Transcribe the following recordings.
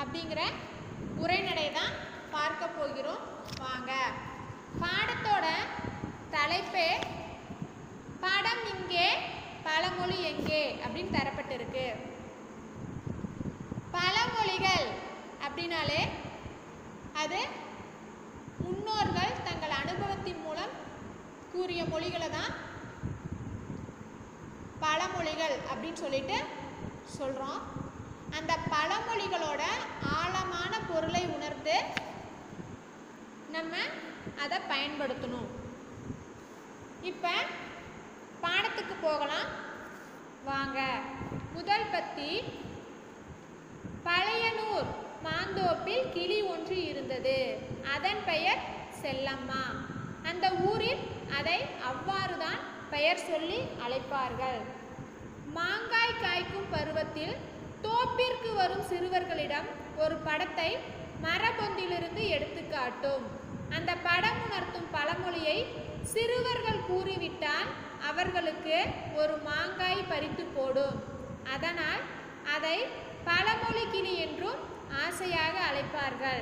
அப்படிங்கிற உரைநடை தான் பார்க்க போகிறோம் வாங்க பாடத்தோட தலைப்பே படம் இங்கே பழமொழி எங்கே அப்படின்னு தரப்பட்டிருக்கு பழமொழிகள் அப்படின்னாலே அது முன்னோர்கள் தங்கள் அனுபவத்தின் மூலம் கூறிய மொழிகளை தான் பழமொழிகள் அப்படின்னு சொல்லிட்டு சொல்கிறோம் அந்த பழமொழிகளோட ஆழமான பொருளை உணர்ந்து நம்ம அதை பயன்படுத்தணும் இப்போ பாடத்துக்கு போகலாம் வாங்க முதல் பத்தி பழையனூர் மாந்தோப்பில் கிளி ஒன்று இருந்தது அதன் பெயர் செல்லம்மா அந்த ஊரில் அதை அவ்வாறுதான் பெயர் சொல்லி அழைப்பார்கள் மாங்காய் காய்க்கும் பருவத்தில் தோப்பிற்கு வரும் சிறுவர்களிடம் ஒரு படத்தை மரபொந்திலிருந்து எடுத்து காட்டும் அந்த படம் உணர்த்தும் பழமொழியை சிறுவர்கள் கூறிவிட்டால் அவர்களுக்கு ஒரு மாங்காய் பறித்து போடும் அதனால் அதை பழமொழி கிளி என்றும் ஆசையாக அழைப்பார்கள்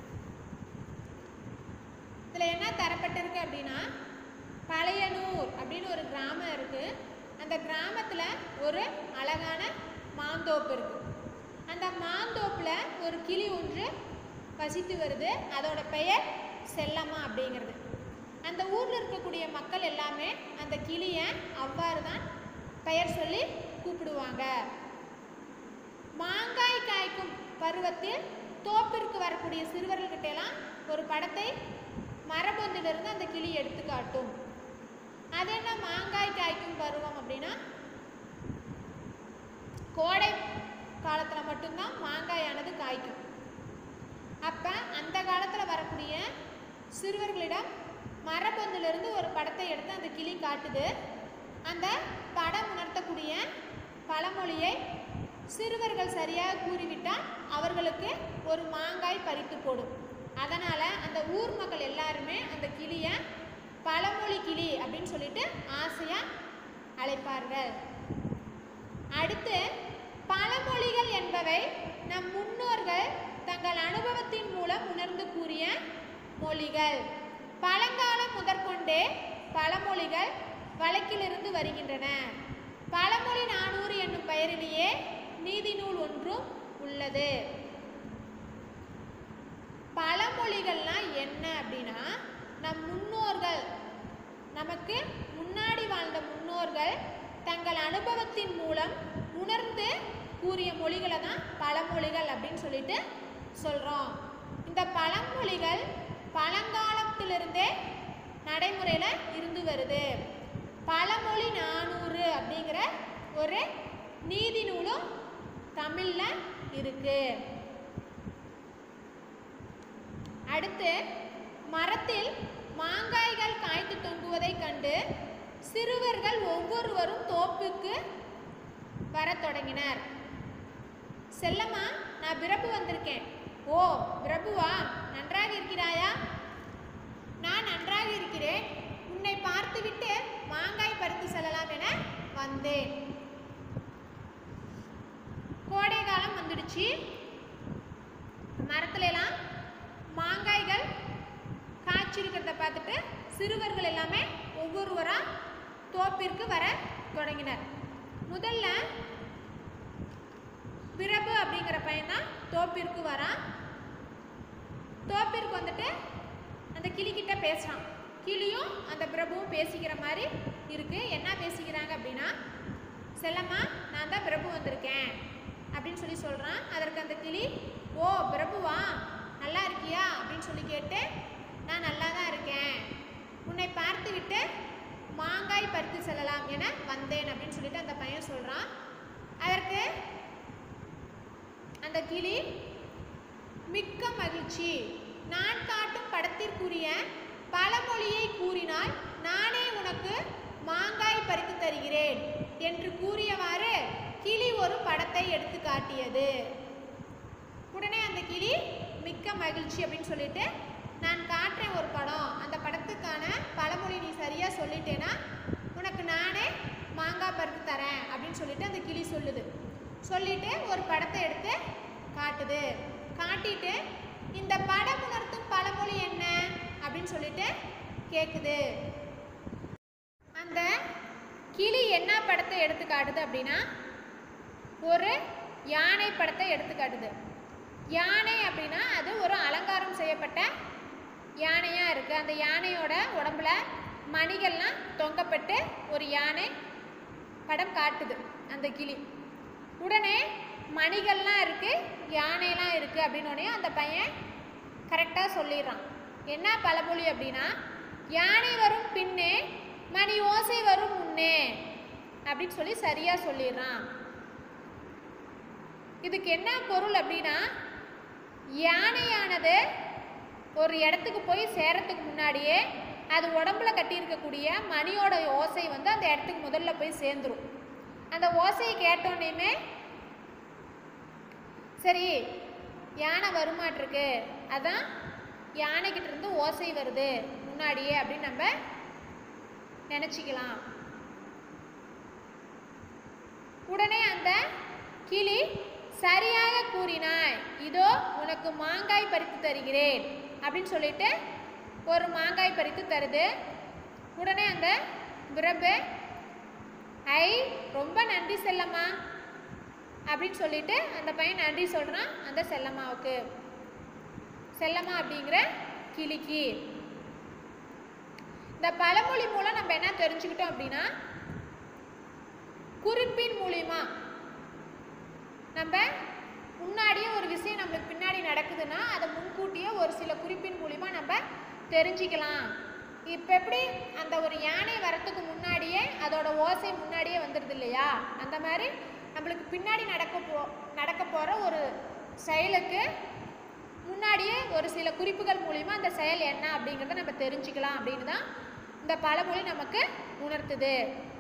இதில் என்ன தரப்பட்டிருக்கு அப்படின்னா பழையனூர் அப்படின்னு ஒரு கிராமம் இருக்குது அந்த கிராமத்தில் ஒரு அழகான மாந்தோப்பு இருக்குது அந்த மாந்தோப்பில் ஒரு கிளி ஒன்று வசித்து வருது அதோட பெயர் செல்லம்மா அப்படிங்கிறது அந்த ஊரில் இருக்கக்கூடிய மக்கள் எல்லாமே அந்த கிளியை அவ்வாறு தான் பெயர் சொல்லி கூப்பிடுவாங்க மாங்காய் காய்க்கும் பருவத்தில் தோப்பிற்கு வரக்கூடிய சிறுவர்கள்கிட்ட எல்லாம் ஒரு படத்தை மரபொந்திலிருந்து அந்த கிளி எடுத்து காட்டும் அது என்ன மாங்காய் காய்க்கும் பருவம் அப்படின்னா கோடை காலத்தில் மட்டும்தான் மாங்காயானது காய்க்கும் அப்போ அந்த காலத்தில் வரக்கூடிய சிறுவர்களிடம் மரபொந்திலிருந்து ஒரு படத்தை எடுத்து அந்த கிளி காட்டுது அந்த படம் உணர்த்தக்கூடிய பழமொழியை சிறுவர்கள் சரியாக கூறிவிட்டால் அவர்களுக்கு ஒரு மாங்காய் பறித்து போடும் அதனால் அந்த ஊர் மக்கள் எல்லாருமே அந்த கிளியை பழமொழி கிளி அப்படின்னு சொல்லிட்டு ஆசையாக அழைப்பார்கள் அடுத்து பழமொழிகள் என்பவை நம் முன்னோர்கள் தங்கள் அனுபவத்தின் மூலம் உணர்ந்து கூறிய மொழிகள் பழங்காலம் முதற்கொண்டே பழமொழிகள் வழக்கிலிருந்து வருகின்றன பழமொழி நானூறு என்னும் பெயரிலேயே நீதி நூல் ஒன்றும் உள்ளது பழமொழிகள்லாம் என்ன அப்படின்னா நம் முன்னோர்கள் நமக்கு முன்னாடி வாழ்ந்த முன்னோர்கள் தங்கள் அனுபவத்தின் மூலம் உணர்ந்து கூறிய மொழிகளை தான் பழமொழிகள் அப்படின்னு சொல்லிட்டு சொல்கிறோம் இந்த பழமொழிகள் பழங்காலத்திலிருந்தே நடைமுறையில் இருந்து வருது பழமொழி நானூறு அப்படிங்கிற ஒரு நீதி நூலும் தமிழில் இருக்கு அடுத்து மரத்தில் மாங்காய்கள் காய்த்து தொங்குவதைக் கண்டு சிறுவர்கள் ஒவ்வொருவரும் தோப்புக்கு வரத் தொடங்கினர் செல்லம்மா நான் பிரபு வந்திருக்கேன் ஓ பிரபுவா நன்றாக இருக்கிறாயா நான் நன்றாக இருக்கிறேன் உன்னை பார்த்துவிட்டு மாங்காய் பறித்து செல்லலாம் என வந்தேன் கோடை காலம் வந்துடுச்சு மரத்துல எல்லாம் மாங்காய்கள் காய்ச்சிருக்கிறத பார்த்துட்டு சிறுவர்கள் எல்லாமே ஒவ்வொருவராக தோப்பிற்கு வர தொடங்கினர் முதல்ல பிரபு அப்படிங்கிற பையன் தான் தோப்பிற்கு வரான் தோப்பிற்கு வந்துட்டு அந்த கிளிக்கிட்ட பேசுகிறான் கிளியும் அந்த பிரபுவும் பேசிக்கிற மாதிரி இருக்கு என்ன பேசிக்கிறாங்க அப்படின்னா செல்லம்மா நான் தான் பிரபு வந்திருக்கேன் அப்படின்னு சொல்லி சொல்கிறான் அதற்கு அந்த கிளி ஓ பிரபுவா நல்லா இருக்கியா அப்படின்னு சொல்லி கேட்டு நான் நல்லா தான் இருக்கேன் உன்னை பார்த்து விட்டு மாங்காய் பறித்து செல்லலாம் என வந்தேன் அப்படின்னு சொல்லிட்டு அந்த பையன் சொல்கிறான் அதற்கு அந்த கிளி மிக்க மகிழ்ச்சி நான் காட்டும் படத்திற்குரிய பழமொழியை கூறினால் நானே உனக்கு மாங்காய் பறித்து தருகிறேன் என்று கூறியவாறு கிளி ஒரு படத்தை எடுத்து காட்டியது உடனே அந்த கிளி மிக்க மகிழ்ச்சி அப்படின்னு சொல்லிட்டு நான் காட்டுறேன் ஒரு படம் அந்த படத்துக்கான பழமொழி நீ சரியாக சொல்லிட்டேன்னா உனக்கு நானே மாங்காய் பறித்து தரேன் அப்படின்னு சொல்லிட்டு அந்த கிளி சொல்லுது சொல்லிட்டு ஒரு படத்தை எடுத்து காட்டுது காட்டிட்டு இந்த படம் உணர்த்தும் பழமொழி என்ன அப்படின்னு சொல்லிட்டு கேட்குது அந்த கிளி என்ன படத்தை எடுத்து காட்டுது அப்படின்னா ஒரு யானை படத்தை எடுத்து காட்டுது யானை அப்படின்னா அது ஒரு அலங்காரம் செய்யப்பட்ட யானையாக இருக்குது அந்த யானையோட உடம்புல மணிகள்லாம் தொங்கப்பட்டு ஒரு யானை படம் காட்டுது அந்த கிளி உடனே மணிகள்லாம் இருக்குது யானைலாம் இருக்குது அப்படின்னோடனே அந்த பையன் கரெக்டாக சொல்லிடுறான் என்ன பழமொழி அப்படின்னா யானை வரும் பின்னே மணி ஓசை வரும் முன்னே அப்படின்னு சொல்லி சரியாக சொல்லிடுறான் இதுக்கு என்ன பொருள் அப்படின்னா யானையானது ஒரு இடத்துக்கு போய் சேரத்துக்கு முன்னாடியே அது உடம்புல கட்டியிருக்கக்கூடிய மணியோட ஓசை வந்து அந்த இடத்துக்கு முதல்ல போய் சேர்ந்துரும் அந்த ஓசையை கேட்டோன்னே சரி யானை வருமாட்டிருக்கு அதான் யானைக்கிட்ட இருந்து ஓசை வருது முன்னாடியே அப்படின்னு நம்ம நினச்சிக்கலாம் உடனே அந்த கிளி சரியாக கூறினாய் இதோ உனக்கு மாங்காய் பறித்து தருகிறேன் அப்படின்னு சொல்லிட்டு ஒரு மாங்காய் பறித்து தருது உடனே அந்த பிரபு ஐ ரொம்ப நன்றி செல்லம்மா அப்படின்னு சொல்லிட்டு அந்த பையன் நன்றி சொல்கிறான் அந்த செல்லம்மாவுக்கு செல்லம்மா அப்படிங்கிற கிளிக்கு இந்த பழமொழி மூலம் நம்ம என்ன தெரிஞ்சுக்கிட்டோம் அப்படின்னா குறிப்பின் மூலியமா நம்ம முன்னாடியே ஒரு விஷயம் நம்மளுக்கு பின்னாடி நடக்குதுன்னா அதை முன்கூட்டியே ஒரு சில குறிப்பின் மூலிமா நம்ம தெரிஞ்சுக்கலாம் இப்போ எப்படி அந்த ஒரு யானை வரத்துக்கு முன்னாடியே அதோட ஓசை முன்னாடியே வந்துடுது இல்லையா அந்த மாதிரி நம்மளுக்கு பின்னாடி நடக்க போ நடக்க போகிற ஒரு செயலுக்கு முன்னாடியே ஒரு சில குறிப்புகள் மூலிமா அந்த செயல் என்ன அப்படிங்கிறத நம்ம தெரிஞ்சுக்கலாம் அப்படின்னு தான் இந்த பழமொழி நமக்கு உணர்த்துது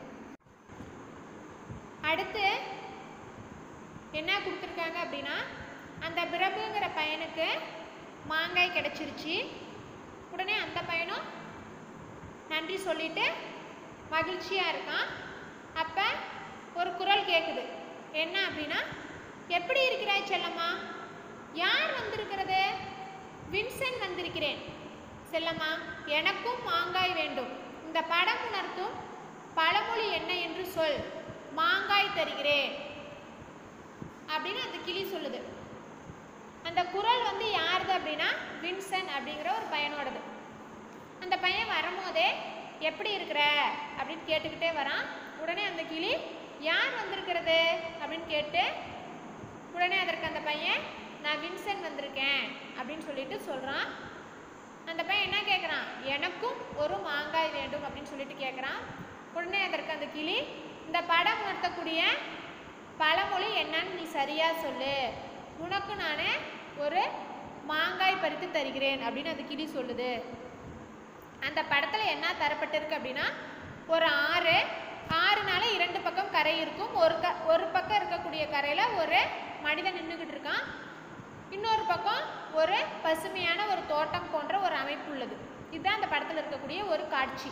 அடுத்து என்ன கொடுத்துருக்காங்க அப்படின்னா அந்த பிரபுங்கிற பையனுக்கு மாங்காய் கிடச்சிருச்சு உடனே அந்த பையனும் நன்றி சொல்லிட்டு மகிழ்ச்சியாக இருக்கான் அப்போ ஒரு குரல் கேட்குது என்ன அப்படின்னா எப்படி இருக்கிறாய் செல்லம்மா யார் வந்திருக்கிறது வின்சென்ட் வந்திருக்கிறேன் செல்லம்மா எனக்கும் மாங்காய் வேண்டும் இந்த படம் உணர்த்தும் பழமொழி என்ன என்று சொல் மாங்காய் தருகிறேன் அப்படின்னு அந்த கிளி சொல்லுது அந்த குரல் வந்து யாருது அப்படின்னா வின்சென்ட் அப்படிங்கிற ஒரு பையனோடது அந்த பையன் வரும்போதே எப்படி இருக்கிற அப்படின்னு கேட்டுக்கிட்டே வரான் உடனே அந்த கிளி யார் வந்திருக்கிறது அப்படின்னு கேட்டு உடனே அதற்கு அந்த பையன் நான் வின்சென்ட் வந்திருக்கேன் அப்படின்னு சொல்லிட்டு சொல்கிறான் அந்த பையன் என்ன கேட்குறான் எனக்கும் ஒரு மாங்காய் வேண்டும் அப்படின்னு சொல்லிட்டு கேட்குறான் உடனே அதற்கு அந்த கிளி இந்த படம் உணர்த்தக்கூடிய பழமொழி என்னன்னு நீ சரியாக சொல்லு உனக்கு நான் ஒரு மாங்காய் பறித்து தருகிறேன் அப்படின்னு அந்த கிளி சொல்லுது அந்த படத்தில் என்ன தரப்பட்டிருக்கு அப்படின்னா ஒரு ஆறு ஆறுனால இரண்டு பக்கம் கரை இருக்கும் ஒரு க ஒரு பக்கம் இருக்கக்கூடிய கரையில் ஒரு மனிதன் நின்றுக்கிட்டு இருக்கான் இன்னொரு பக்கம் ஒரு பசுமையான ஒரு தோட்டம் போன்ற ஒரு அமைப்பு உள்ளது இதுதான் அந்த படத்தில் இருக்கக்கூடிய ஒரு காட்சி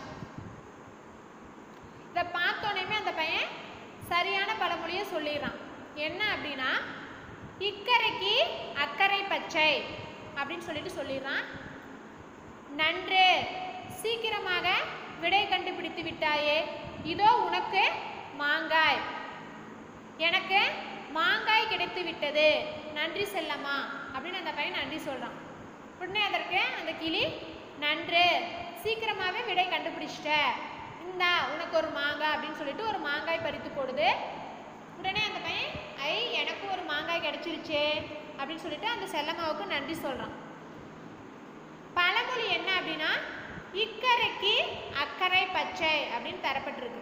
இதை பார்த்தோன்னே அந்த பையன் சரியான பழமொழியை சொல்லிடுறான் என்ன அப்படின்னா இக்கரைக்கு அக்கறை பச்சை அப்படின்னு சொல்லிட்டு சொல்லிடுறான் நன்று சீக்கிரமாக விடை கண்டுபிடித்து விட்டாயே இதோ உனக்கு மாங்காய் எனக்கு மாங்காய் கிடைத்து விட்டது நன்றி செல்லம்மா அப்படின்னு அந்த பையன் நன்றி சொல்கிறான் உடனே அதற்கு அந்த கிளி நன்று சீக்கிரமாகவே விடை கண்டுபிடிச்சிட்ட இந்தா உனக்கு ஒரு மாங்காய் அப்படின்னு சொல்லிட்டு ஒரு மாங்காய் பறித்து போடுது உடனே அந்த பையன் ஐ எனக்கு ஒரு மாங்காய் கிடைச்சிருச்சே அப்படின்னு சொல்லிட்டு அந்த செல்லம்மாவுக்கு நன்றி சொல்கிறான் பழமொழி என்ன அப்படின்னா இக்கரைக்கு அக்கறை பச்சை அப்படின்னு தரப்பட்டிருக்கு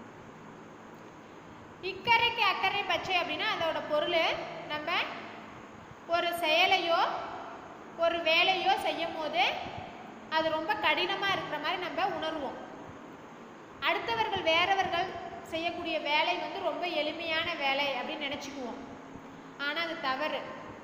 இக்கரைக்கு அக்கறை பச்சை அப்படின்னா அதோட பொருள் நம்ம ஒரு செயலையோ ஒரு வேலையோ செய்யும் போது அது ரொம்ப கடினமாக இருக்கிற மாதிரி நம்ம உணர்வோம் அடுத்தவர்கள் வேறவர்கள் செய்யக்கூடிய வேலை வந்து ரொம்ப எளிமையான வேலை அப்படின்னு நினச்சிக்குவோம் ஆனால் அது தவறு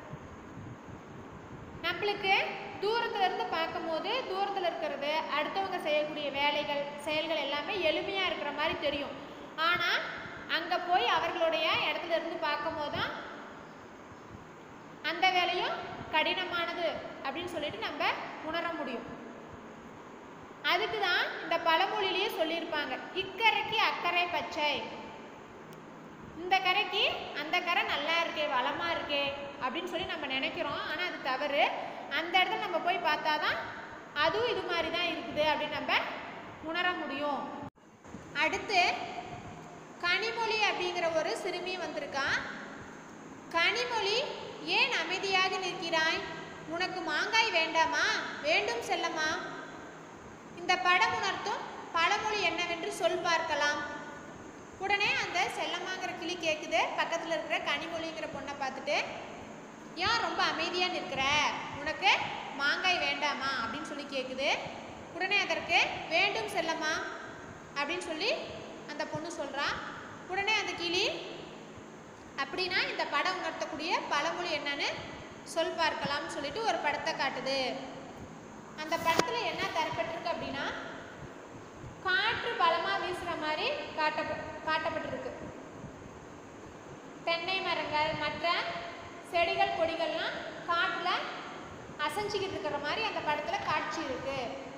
நம்மளுக்கு தூரத்துல இருந்து பார்க்கும்போது தூரத்தில் இருக்கிறது அடுத்தவங்க செய்யக்கூடிய வேலைகள் செயல்கள் எல்லாமே எளிமையாக இருக்கிற மாதிரி தெரியும் ஆனால் அங்கே போய் அவர்களுடைய இடத்துல இருந்து பார்க்கும்போது தான் அந்த வேலையும் கடினமானது அப்படின்னு சொல்லிட்டு நம்ம உணர முடியும் அதுக்கு தான் இந்த பழமொழியிலேயே சொல்லியிருப்பாங்க இக்கரைக்கு அக்கறை பச்சை இந்த கரைக்கு அந்த கரை நல்லா இருக்கே வளமா இருக்கே அப்படின்னு சொல்லி நம்ம நினைக்கிறோம் ஆனால் அது தவறு அந்த இடத்துல நம்ம போய் பார்த்தா தான் அதுவும் இது மாதிரி தான் இருக்குது அப்படின்னு நம்ம உணர முடியும் அடுத்து கனிமொழி அப்படிங்கிற ஒரு சிறுமி வந்திருக்கான் கனிமொழி ஏன் அமைதியாக நிற்கிறாய் உனக்கு மாங்காய் வேண்டாமா வேண்டும் செல்லம்மா இந்த படம் உணர்த்தும் பழமொழி என்னவென்று சொல் பார்க்கலாம் உடனே அந்த செல்லம்மாங்கிற கிளி கேட்குது பக்கத்தில் இருக்கிற கனிமொழிங்கிற பொண்ணை பார்த்துட்டு ஏன் ரொம்ப அமைதியாக நிற்கிற உனக்கு மாங்காய் வேண்டாமா அப்படின்னு சொல்லி கேட்குது உடனே அதற்கு வேண்டும் செல்லம்மா அப்படின்னு சொல்லி அந்த பொண்ணு சொல்கிறா உடனே அந்த கிளி அப்படின்னா இந்த படம் உணர்த்தக்கூடிய பழமொழி என்னன்னு சொல் பார்க்கலாம்னு சொல்லிட்டு ஒரு படத்தை காட்டுது அந்த படத்தில் என்ன தரப்பட்டிருக்கு அப்படின்னா காற்று பலமாக வீசுகிற மாதிரி காட்ட காட்டப்பட்டிருக்கு தென்னை மரங்கள் மற்ற செடிகள் கொடிகள்லாம் காட்டில் அசைஞ்சிக்கிட்டு இருக்கிற மாதிரி அந்த படத்தில் காட்சி இருக்கு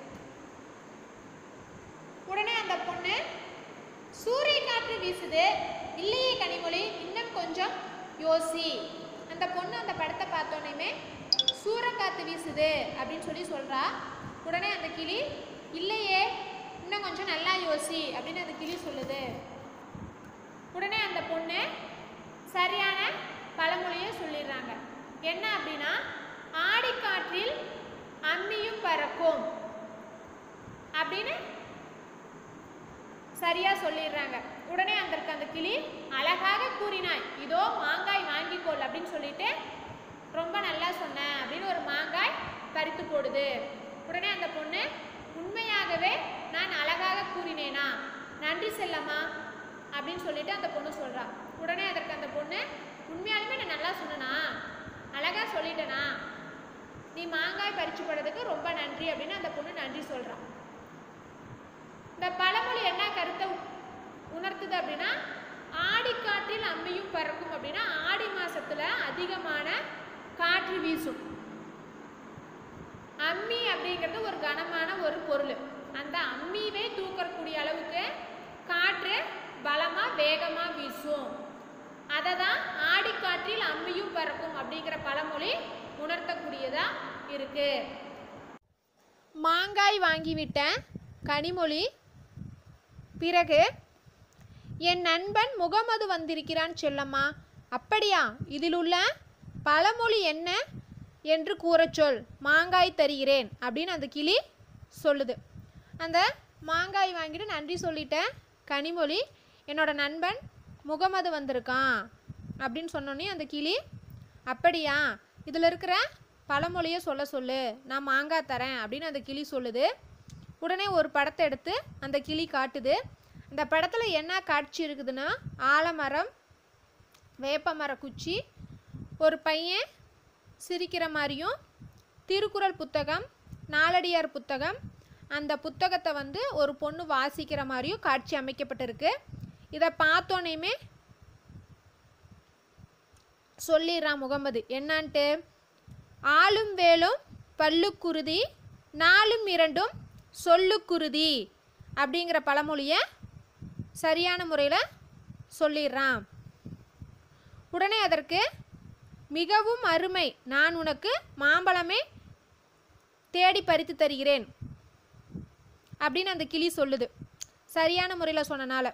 உடனே அந்த பொண்ணு சூரிய காற்று வீசுது இல்லையே கனிமொழி இன்னும் கொஞ்சம் யோசி அந்த பொண்ணு அந்த படத்தை பார்த்தோன்னே சூறக்காத்து வீசுது அப்படின்னு சொல்லி சொல்றா உடனே அந்த கிளி இல்லையே இன்னும் கொஞ்சம் நல்லா யோசி அப்படின்னு அந்த கிளி சொல்லுது உடனே அந்த பொண்ணு சரியான பழமொழியை சொல்லிடுறாங்க என்ன அப்படின்னா ஆடிக்காற்றில் அம்மியும் பறக்கும் அப்படின்னு சரியா சொல்லிடுறாங்க உடனே அந்த அந்த கிளி அழகாக கூறினாய் இதோ மாங்காய் வாங்கிக்கொள் அப்படின்னு சொல்லிட்டு ரொம்ப நல்லா சொன்ன அப்படின்னு ஒரு மாங்காய் பறித்து போடுது உடனே அந்த பொண்ணு உண்மையாகவே நான் அழகாக கூறினேனா நன்றி செல்லம்மா அப்படின்னு சொல்லிட்டு அந்த பொண்ணு சொல்றா உடனே அதற்கு அந்த பொண்ணு உண்மையாலுமே நான் நல்லா சொன்னனா அழகா சொல்லிட்டேனா நீ மாங்காய் பறிச்சு போடுறதுக்கு ரொம்ப நன்றி அப்படின்னு அந்த பொண்ணு நன்றி சொல்றா இந்த பழமொழி என்ன கருத்தை உ- உணர்த்துது அப்படின்னா ஆடிக்காற்றில் அம்மியும் பறக்கும் அப்படின்னா ஆடி மாசத்துல அதிகமான காற்று வீசும் அம்மி அப்படிங்கிறது ஒரு கனமான ஒரு பொருள் அந்த அம்மியவே தூக்கக்கூடிய அளவுக்கு காற்று பலமா வேகமா வீசும் அதை தான் ஆடிக்காற்றில் அம்மியும் பறக்கும் அப்படிங்கிற பழமொழி உணர்த்தக்கூடியதா இருக்கு மாங்காய் வாங்கிவிட்டேன் கனிமொழி பிறகு என் நண்பன் முகமது வந்திருக்கிறான் செல்லம்மா அப்படியா இதில் உள்ள பழமொழி என்ன என்று கூறச் சொல் மாங்காய் தருகிறேன் அப்படின்னு அந்த கிளி சொல்லுது அந்த மாங்காய் வாங்கிட்டு நன்றி சொல்லிட்டேன் கனிமொழி என்னோட நண்பன் முகமது வந்திருக்கான் அப்படின்னு சொன்னோன்னே அந்த கிளி அப்படியா இதில் இருக்கிற பழமொழியை சொல்ல சொல்லு நான் மாங்காய் தரேன் அப்படின்னு அந்த கிளி சொல்லுது உடனே ஒரு படத்தை எடுத்து அந்த கிளி காட்டுது அந்த படத்தில் என்ன காட்சி இருக்குதுன்னா ஆலமரம் வேப்பமர குச்சி ஒரு பையன் சிரிக்கிற மாதிரியும் திருக்குறள் புத்தகம் நாலடியார் புத்தகம் அந்த புத்தகத்தை வந்து ஒரு பொண்ணு வாசிக்கிற மாதிரியும் காட்சி அமைக்கப்பட்டிருக்கு இதை பார்த்தோன்னேமே சொல்லிடுறான் முகமது என்னான்ட்டு ஆளும் வேலும் பல்லுக்குருதி நாலும் இரண்டும் சொல்லுக்குருதி அப்படிங்கிற பழமொழியை சரியான முறையில் சொல்லிடுறான் உடனே அதற்கு மிகவும் அருமை நான் உனக்கு மாம்பழமே தேடி பறித்து தருகிறேன் அப்படின்னு அந்த கிளி சொல்லுது சரியான முறையில் சொன்னனால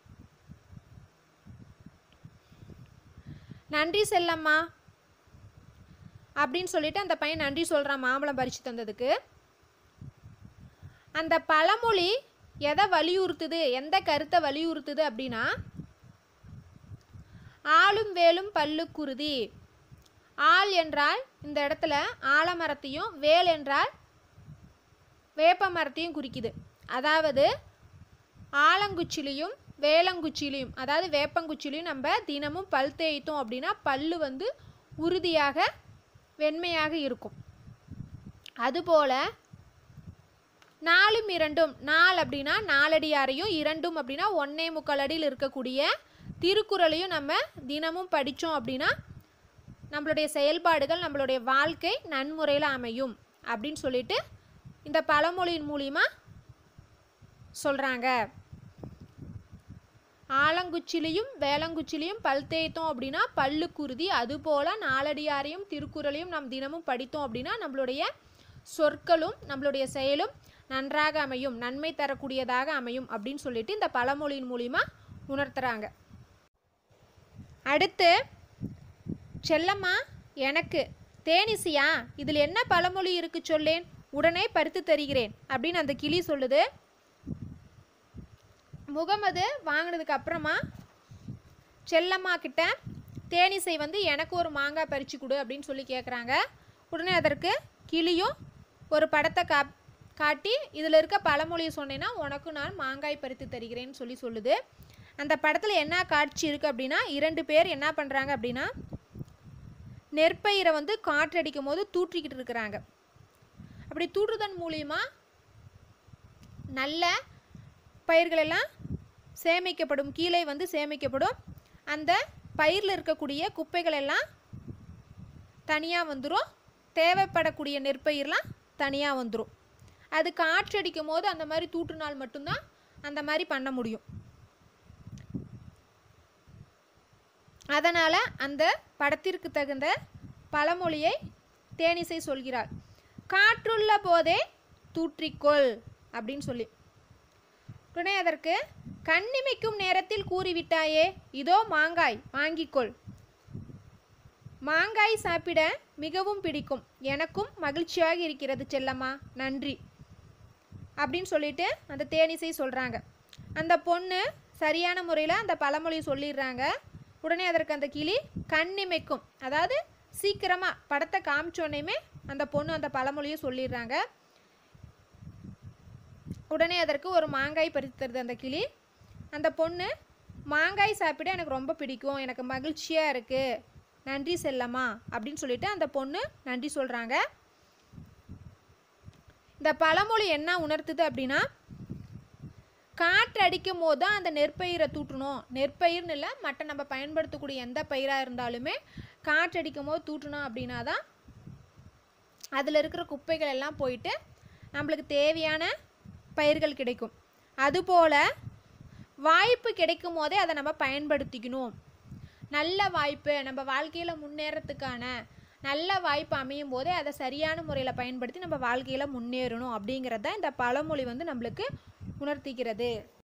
நன்றி செல்லம்மா அப்படின்னு சொல்லிட்டு அந்த பையன் நன்றி சொல்கிறான் மாம்பழம் பறித்து தந்ததுக்கு அந்த பழமொழி எதை வலியுறுத்துது எந்த கருத்தை வலியுறுத்துது அப்படின்னா ஆளும் வேலும் பல்லுக்குருதி ஆள் என்றால் இந்த இடத்துல ஆலமரத்தையும் வேல் என்றால் வேப்ப மரத்தையும் குறிக்குது அதாவது ஆலங்குச்சிலையும் வேலங்குச்சிலையும் அதாவது வேப்பங்குச்சிலையும் நம்ம தினமும் பல் தேய்த்தோம் அப்படின்னா பல்லு வந்து உறுதியாக வெண்மையாக இருக்கும் அதுபோல நாலும் இரண்டும் நால் அப்படின்னா நாலடியாரையும் இரண்டும் அப்படின்னா ஒன்னே முக்கால் அடியில் இருக்கக்கூடிய திருக்குறளையும் நம்ம தினமும் படித்தோம் அப்படின்னா நம்மளுடைய செயல்பாடுகள் நம்மளுடைய வாழ்க்கை நன்முறையில் அமையும் அப்படின்னு சொல்லிட்டு இந்த பழமொழியின் மூலிமா சொல்கிறாங்க ஆலங்குச்சிலையும் வேளங்குச்சிலையும் பல் தேய்த்தோம் அப்படின்னா பல்லு குருதி அதுபோல் நாலடியாரையும் திருக்குறளையும் நாம் தினமும் படித்தோம் அப்படின்னா நம்மளுடைய சொற்களும் நம்மளுடைய செயலும் நன்றாக அமையும் நன்மை தரக்கூடியதாக அமையும் அப்படின்னு சொல்லிட்டு இந்த பழமொழியின் மூலிமா உணர்த்துறாங்க அடுத்து செல்லம்மா எனக்கு தேனிசியா இதில் என்ன பழமொழி இருக்கு சொல்லேன் உடனே பறித்து தருகிறேன் அப்படின்னு அந்த கிளி சொல்லுது முகமது வாங்கினதுக்கு அப்புறமா செல்லம்மா கிட்ட தேனிசை வந்து எனக்கு ஒரு மாங்காய் பறிச்சு கொடு அப்படின்னு சொல்லி கேட்குறாங்க உடனே அதற்கு கிளியும் ஒரு படத்தை கா காட்டி இதில் இருக்க பழமொழியை சொன்னேன்னா உனக்கு நான் மாங்காய் பறித்து தருகிறேன்னு சொல்லி சொல்லுது அந்த படத்தில் என்ன காட்சி இருக்குது அப்படின்னா இரண்டு பேர் என்ன பண்ணுறாங்க அப்படின்னா நெற்பயிரை வந்து காற்றடிக்கும் போது தூற்றிக்கிட்டு இருக்கிறாங்க அப்படி தூற்றுதன் மூலியமா நல்ல பயிர்களெல்லாம் சேமிக்கப்படும் கீழே வந்து சேமிக்கப்படும் அந்த பயிரில் இருக்கக்கூடிய குப்பைகள் எல்லாம் தனியாக வந்துடும் தேவைப்படக்கூடிய நெற்பயிர்லாம் தனியாக வந்துடும் அது காற்றடிக்கும் போது அந்த மாதிரி தூற்றுனால் மட்டும்தான் அந்த மாதிரி பண்ண முடியும் அதனால் அந்த படத்திற்கு தகுந்த பழமொழியை தேனிசை சொல்கிறாள் காற்றுள்ள போதே தூற்றிக்கொள் அப்படின்னு சொல்லி உடனே அதற்கு கண்ணிமைக்கும் நேரத்தில் கூறிவிட்டாயே இதோ மாங்காய் வாங்கிக்கொள் மாங்காய் சாப்பிட மிகவும் பிடிக்கும் எனக்கும் மகிழ்ச்சியாக இருக்கிறது செல்லம்மா நன்றி அப்படின்னு சொல்லிட்டு அந்த தேனிசை சொல்கிறாங்க அந்த பொண்ணு சரியான முறையில் அந்த பழமொழி சொல்லிடுறாங்க உடனே அதற்கு அந்த கிளி கண்ணிமைக்கும் அதாவது சீக்கிரமாக படத்தை காமிச்சோடனேமே அந்த பொண்ணு அந்த பழமொழியை சொல்லிடுறாங்க உடனே அதற்கு ஒரு மாங்காய் பறித்து தருது அந்த கிளி அந்த பொண்ணு மாங்காய் சாப்பிட எனக்கு ரொம்ப பிடிக்கும் எனக்கு மகிழ்ச்சியாக இருக்குது நன்றி செல்லம்மா அப்படின்னு சொல்லிட்டு அந்த பொண்ணு நன்றி சொல்கிறாங்க இந்த பழமொழி என்ன உணர்த்துது அப்படின்னா காற்று அடிக்கும் போது தான் அந்த நெற்பயிரை தூட்டணும் நெற்பயிர்னு இல்லை மற்ற நம்ம பயன்படுத்தக்கூடிய எந்த பயிராக இருந்தாலுமே காற்று அடிக்கும் போது தூட்டணும் அப்படின்னா தான் அதில் இருக்கிற குப்பைகள் எல்லாம் போயிட்டு நம்மளுக்கு தேவையான பயிர்கள் கிடைக்கும் அதுபோல் வாய்ப்பு கிடைக்கும் போதே அதை நம்ம பயன்படுத்திக்கணும் நல்ல வாய்ப்பு நம்ம வாழ்க்கையில் முன்னேறத்துக்கான நல்ல வாய்ப்பு அமையும் போதே அதை சரியான முறையில் பயன்படுத்தி நம்ம வாழ்க்கையில் முன்னேறணும் அப்படிங்கிறது தான் இந்த பழமொழி வந்து நம்மளுக்கு உணர்த்திக்கிறது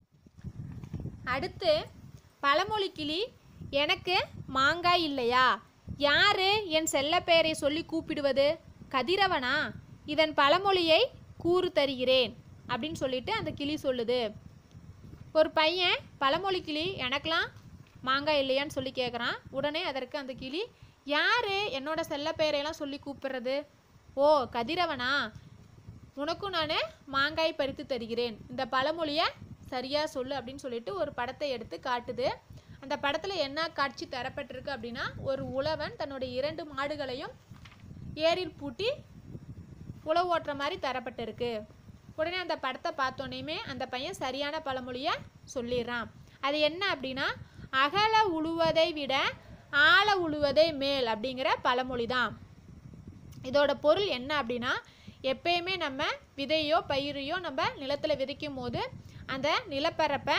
அடுத்து பழமொழி கிளி எனக்கு மாங்காய் இல்லையா யாரு என் செல்லப்பெயரை சொல்லி கூப்பிடுவது கதிரவனா இதன் பழமொழியை கூறு தருகிறேன் அப்படின்னு சொல்லிட்டு அந்த கிளி சொல்லுது ஒரு பையன் பழமொழி கிளி எனக்கெலாம் மாங்காய் இல்லையான்னு சொல்லி கேட்குறான் உடனே அதற்கு அந்த கிளி யாரு என்னோட செல்லப்பெயரையெல்லாம் சொல்லி கூப்பிடுறது ஓ கதிரவனா உனக்கும் நான் மாங்காய் பறித்து தருகிறேன் இந்த பழமொழியை சரியாக சொல்லு அப்படின்னு சொல்லிட்டு ஒரு படத்தை எடுத்து காட்டுது அந்த படத்தில் என்ன காட்சி தரப்பட்டிருக்கு அப்படின்னா ஒரு உழவன் தன்னுடைய இரண்டு மாடுகளையும் ஏரில் பூட்டி உழவு ஓட்டுற மாதிரி தரப்பட்டிருக்கு உடனே அந்த படத்தை பார்த்தோன்னேயுமே அந்த பையன் சரியான பழமொழியை சொல்லிடுறான் அது என்ன அப்படின்னா அகல உழுவதை விட ஆழ உழுவதை மேல் அப்படிங்கிற பழமொழி தான் இதோட பொருள் என்ன அப்படின்னா எப்பயுமே நம்ம விதையோ பயிரையோ நம்ம நிலத்தில் விதைக்கும் போது அந்த நிலப்பரப்பை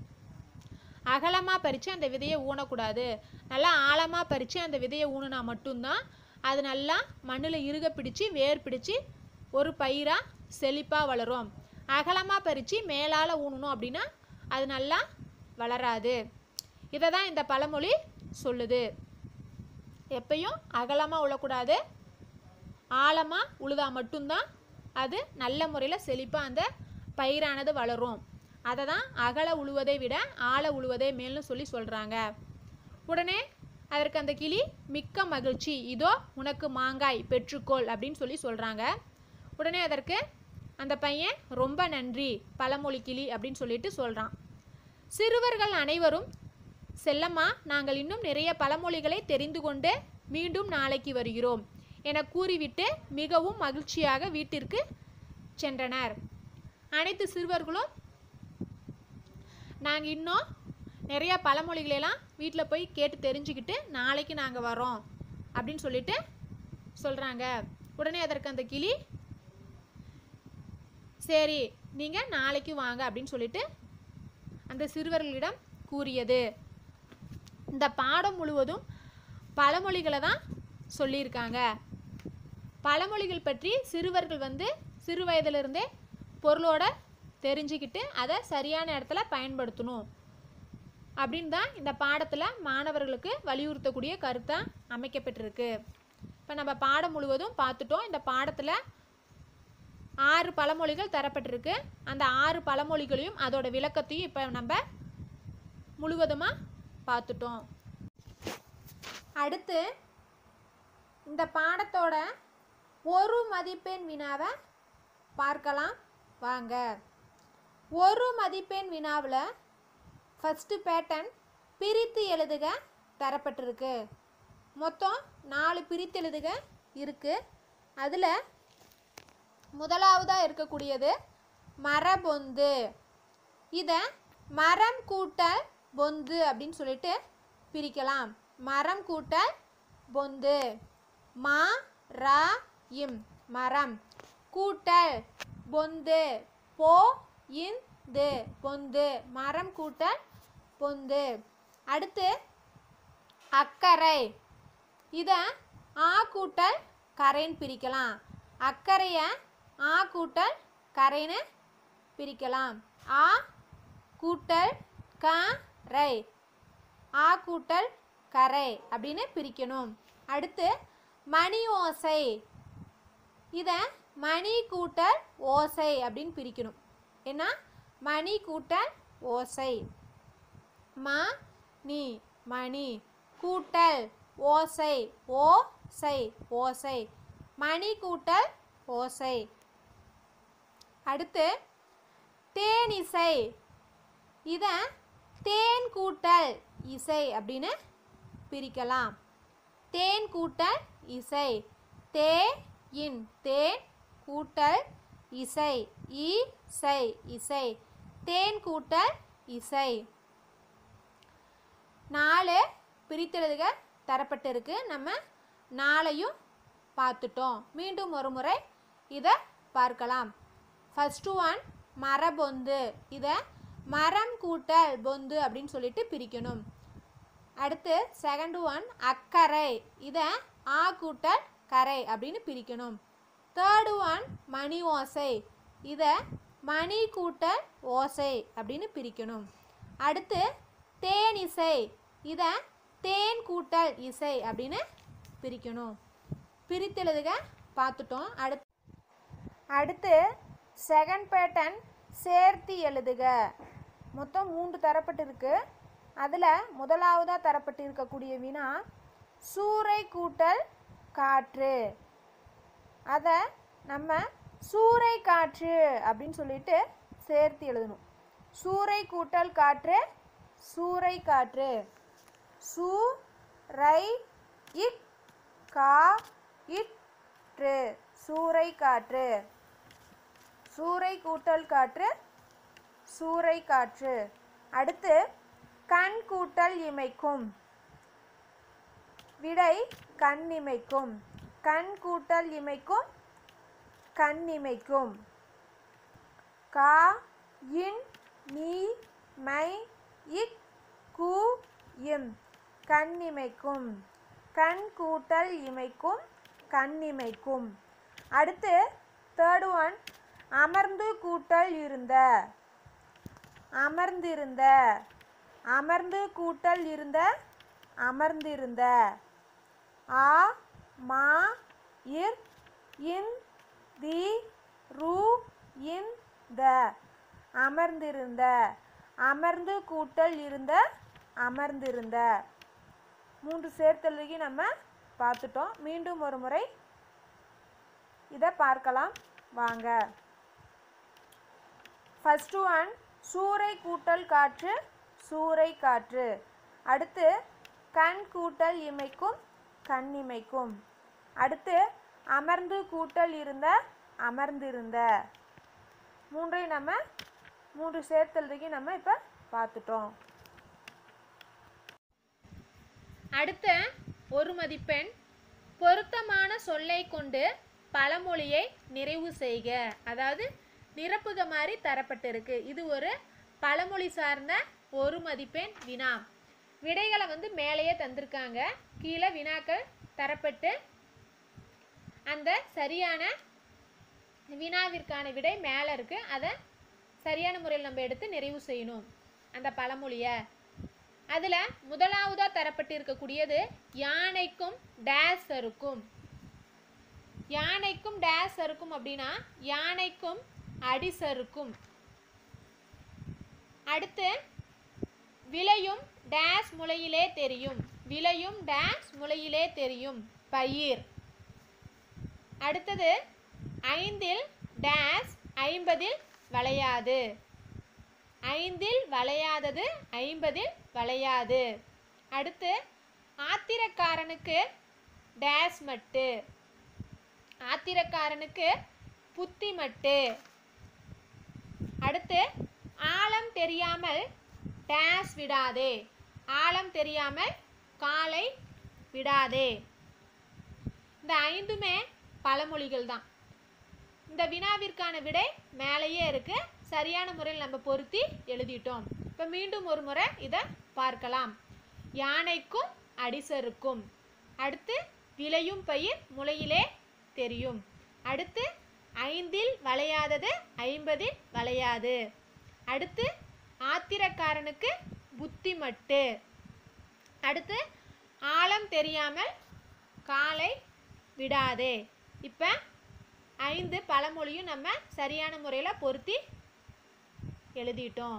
அகலமாக பறித்து அந்த விதையை ஊனக்கூடாது நல்லா ஆழமாக பறித்து அந்த விதையை ஊனுனா மட்டும்தான் அது நல்லா மண்ணில் இறுக பிடிச்சி வேர் பிடிச்சி ஒரு பயிராக செழிப்பாக வளரும் அகலமாக பறித்து மேலால் ஊனணும் அப்படின்னா அது நல்லா வளராது இதை தான் இந்த பழமொழி சொல்லுது எப்பயும் அகலமாக உழக்கூடாது ஆழமாக உழுதா மட்டும்தான் அது நல்ல முறையில் செழிப்பாக அந்த பயிரானது வளரும் அதை தான் அகல உழுவதை விட ஆழ உழுவதே மேல்னு சொல்லி சொல்கிறாங்க உடனே அதற்கு அந்த கிளி மிக்க மகிழ்ச்சி இதோ உனக்கு மாங்காய் பெற்றுக்கொள் அப்படின்னு சொல்லி சொல்கிறாங்க உடனே அதற்கு அந்த பையன் ரொம்ப நன்றி பழமொழி கிளி அப்படின்னு சொல்லிட்டு சொல்கிறான் சிறுவர்கள் அனைவரும் செல்லம்மா நாங்கள் இன்னும் நிறைய பழமொழிகளை தெரிந்து கொண்டு மீண்டும் நாளைக்கு வருகிறோம் என கூறிவிட்டு மிகவும் மகிழ்ச்சியாக வீட்டிற்கு சென்றனர் அனைத்து சிறுவர்களும் நாங்கள் இன்னும் நிறைய பழமொழிகளெல்லாம் வீட்டில் போய் கேட்டு தெரிஞ்சுக்கிட்டு நாளைக்கு நாங்கள் வரோம் அப்படின்னு சொல்லிட்டு சொல்கிறாங்க உடனே அதற்கு அந்த கிளி சரி நீங்கள் நாளைக்கு வாங்க அப்படின்னு சொல்லிட்டு அந்த சிறுவர்களிடம் கூறியது இந்த பாடம் முழுவதும் பழமொழிகளை தான் சொல்லியிருக்காங்க பழமொழிகள் பற்றி சிறுவர்கள் வந்து சிறு வயதிலிருந்தே பொருளோட தெரிஞ்சுக்கிட்டு அதை சரியான இடத்துல பயன்படுத்தணும் அப்படின்னு தான் இந்த பாடத்தில் மாணவர்களுக்கு வலியுறுத்தக்கூடிய கருத்தாக அமைக்கப்பட்டிருக்கு இப்போ நம்ம பாடம் முழுவதும் பார்த்துட்டோம் இந்த பாடத்தில் ஆறு பழமொழிகள் தரப்பட்டிருக்கு அந்த ஆறு பழமொழிகளையும் அதோட விளக்கத்தையும் இப்போ நம்ம முழுவதுமாக பார்த்துட்டோம் அடுத்து இந்த பாடத்தோட ஒரு மதிப்பெண் வினாவை பார்க்கலாம் வாங்க ஒரு மதிப்பெண் வினாவில் ஃபஸ்ட்டு பேட்டன் பிரித்து எழுதுக தரப்பட்டிருக்கு மொத்தம் நாலு பிரித்து எழுதுக இருக்குது அதில் முதலாவதாக இருக்கக்கூடியது மரபொந்து இதை மரம் கூட்டல் பொந்து அப்படின்னு சொல்லிட்டு பிரிக்கலாம் மரம் கூட்டல் பொந்து மா ரா இம் மரம் கூட்டல் பொந்து போ இந்து பொந்து மரம் கூட்டல் பொந்து அடுத்து அக்கறை இதை ஆ கூட்டல் கரைன்னு பிரிக்கலாம் அக்கறையை ஆ கூட்டல் கரைன்னு பிரிக்கலாம் ஆ கூட்டல் க ரை ஆ கூட்டல் கரை அப்படின்னு பிரிக்கணும் அடுத்து மணி ஓசை இதை மணி கூட்டல் ஓசை அப்படின்னு பிரிக்கணும் என்ன மணி கூட்டல் ஓசை ம நீ மணி கூட்டல் ஓசை ஓசை ஓசை மணி கூட்டல் ஓசை அடுத்து தேனிசை இதை தேன் கூட்டல் இசை அப்படின்னு பிரிக்கலாம் தேன் கூட்டல் இசை தே இன் தேன் கூட்டல் இசை இசை இசை தேன் கூட்டல் இசை நாலு பிரித்தெழுதுக தரப்பட்டிருக்கு நம்ம நாளையும் பார்த்துட்டோம் மீண்டும் ஒரு முறை இதை பார்க்கலாம் ஃபஸ்ட்டு ஒன் மரபொந்து இதை மரம் கூட்டல் பொந்து அப்படின்னு சொல்லிட்டு பிரிக்கணும் அடுத்து செகண்ட் ஒன் அக்கறை இதை ஆ கூட்டல் கரை அப்படின்னு பிரிக்கணும் தேர்டு ஒன் மணி ஓசை இதை மணி கூட்டல் ஓசை அப்படின்னு பிரிக்கணும் அடுத்து தேனிசை இதை தேன் கூட்டல் இசை அப்படின்னு பிரிக்கணும் பிரித்தெழுதுக பார்த்துட்டோம் அடுத்து அடுத்து செகண்ட் பேட்டன் சேர்த்து எழுதுக மொத்தம் மூன்று தரப்பட்டிருக்கு அதில் முதலாவதாக தரப்பட்டு இருக்கக்கூடிய வினா சூறை கூட்டல் காற்று அதை நம்ம சூறை காற்று அப்படின்னு சொல்லிட்டு சேர்த்து எழுதணும் சூறை கூட்டல் காற்று சூறை காற்று சூ ரை இக் கா இற்று சூறை காற்று சூறை கூட்டல் காற்று சூறை காற்று அடுத்து கண் கூட்டல் இமைக்கும் விடை கண் இமைக்கும் கண் கூட்டல் இமைக்கும் கண் இமைக்கும் கா இன் நீ மை இக் கு இம் கண் இமைக்கும் கண் கூட்டல் இமைக்கும் கண் இமைக்கும் அடுத்து தேர்ட் ஒன் அமர்ந்து கூட்டல் இருந்த அமர்ந்திருந்த அமர்ந்து கூட்டல் இருந்த அமர்ந்திருந்த ஆ மா இர் இன் தி ரு இன் த அமர்ந்திருந்த அமர்ந்து கூட்டல் இருந்த அமர்ந்திருந்த மூன்று சேர்த்தலுகி நம்ம பார்த்துட்டோம் மீண்டும் ஒரு முறை இதை பார்க்கலாம் வாங்க ஃபஸ்ட்டு ஒன் சூறை கூட்டல் காற்று சூறை காற்று அடுத்து கண் கூட்டல் இமைக்கும் கண் இமைக்கும் அடுத்து அமர்ந்து கூட்டல் இருந்த அமர்ந்திருந்த மூன்றையும் நம்ம மூன்று சேர்த்தலுக்கு நம்ம இப்போ பார்த்துட்டோம் அடுத்த ஒரு மதிப்பெண் பொருத்தமான சொல்லை கொண்டு பழமொழியை நிறைவு செய்க அதாவது நிரப்புக மாதிரி தரப்பட்டிருக்கு இது ஒரு பழமொழி சார்ந்த ஒரு மதிப்பெண் வினா விடைகளை வந்து மேலேயே தந்திருக்காங்க கீழே வினாக்கள் தரப்பட்டு அந்த சரியான வினாவிற்கான விடை மேலே இருக்கு அதை சரியான முறையில் நம்ம எடுத்து நிறைவு செய்யணும் அந்த பழமொழியை அதில் முதலாவதாக தரப்பட்டு இருக்கக்கூடியது யானைக்கும் டேஸ் அறுக்கும் யானைக்கும் டேஸ் அறுக்கும் அப்படின்னா யானைக்கும் அடிசறுக்கும் அடுத்து விளையும் டேஸ் முளையிலே தெரியும் விளையும் டேஸ் முளையிலே தெரியும் பயிர் அடுத்தது ஐந்தில் டேஸ் ஐம்பதில் வளையாது ஐந்தில் வளையாதது ஐம்பதில் வளையாது அடுத்து ஆத்திரக்காரனுக்கு டேஸ் மட்டு ஆத்திரக்காரனுக்கு புத்தி மட்டு அடுத்து ஆழம் தெரியாமல் டேஸ் விடாதே ஆழம் தெரியாமல் காலை விடாதே இந்த ஐந்துமே பழமொழிகள் தான் இந்த வினாவிற்கான விடை மேலேயே இருக்கு சரியான முறையில் நம்ம பொருத்தி எழுதிட்டோம் இப்போ மீண்டும் ஒரு முறை இதை பார்க்கலாம் யானைக்கும் அடிசருக்கும் அடுத்து விளையும் பயிர் முளையிலே தெரியும் அடுத்து ஐந்தில் வளையாதது ஐம்பதில் வளையாது அடுத்து ஆத்திரக்காரனுக்கு புத்தி மட்டு அடுத்து ஆழம் தெரியாமல் காலை விடாதே இப்போ ஐந்து பழமொழியும் நம்ம சரியான முறையில் பொருத்தி எழுதிட்டோம்